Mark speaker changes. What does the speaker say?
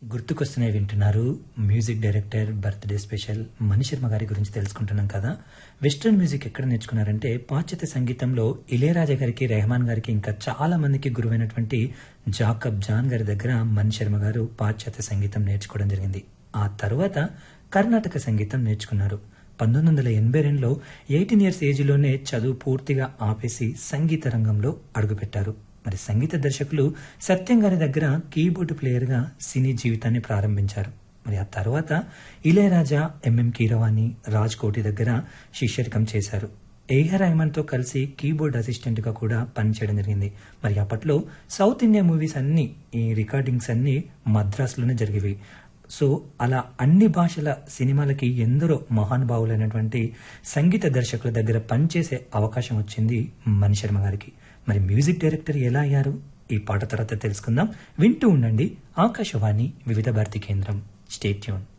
Speaker 1: గుర్తుకొస్తున్నాయి వింటున్నారు music director birthday special Mani Sharma గారి గురించి తెలుసుకుంటున్నాం కదా వెస్ట్రన్ మ్యూజిక్ ఎక్కడ నేర్చుకున్నారంటే పాశ్చాత్య సంగీతంలో ఇళయరాజా గారికి రెహమాన్ గారికి ఇంకా చాలా మందికి గురువైనటువంటి జాకబ్ జాన్ గారి దగ్గర మణి శర్మ గారు పాశ్చాత్య సంగీతం నేర్చుకోవడం జరిగింది ఆ తర్వాత కర్ణాటక సంగీతం నేర్చుకున్నారు పంతొమ్మిది వందల ఎనభై రెండులో ఎయిటీన్ ఇయర్స్ ఏజ్లోనే చదువు పూర్తిగా ఆపేసి సంగీత రంగంలో అడుగుపెట్టారు మరి సంగీత దర్శకులు సత్యం గారి దగ్గర కీబోర్డు ప్లేయర్గా సినీ జీవితాన్ని ప్రారంభించారు మరి ఆ తర్వాత ఇళయరాజా ఎంఎం కీరవాణి రాజ్ కోటి దగ్గర శిష్యరికం చేశారు ఏఆర్ రెహమాన్తో కలిసి కీబోర్డ్ అసిస్టెంట్గా కూడా పనిచేయడం జరిగింది మరి అప్పట్లో సౌత్ ఇండియా మూవీస్ అన్ని ఈ రికార్డింగ్స్ అన్ని మద్రాసులోనే జరిగేవి సో అలా అన్ని భాషల సినిమాలకి ఎందరో మహానుభావులైనటువంటి సంగీత దర్శకుల దగ్గర పనిచేసే అవకాశం వచ్చింది మణి శర్మ గారికి మరి మ్యూజిక్ డైరెక్టర్ ఎలా అయ్యారు ఈ పాట తర్వాత తెలుసుకుందాం వింటూ ఉండండి ఆకాశవాణి వివిధ భారతి కేంద్రం స్టేట్ ట్యూన్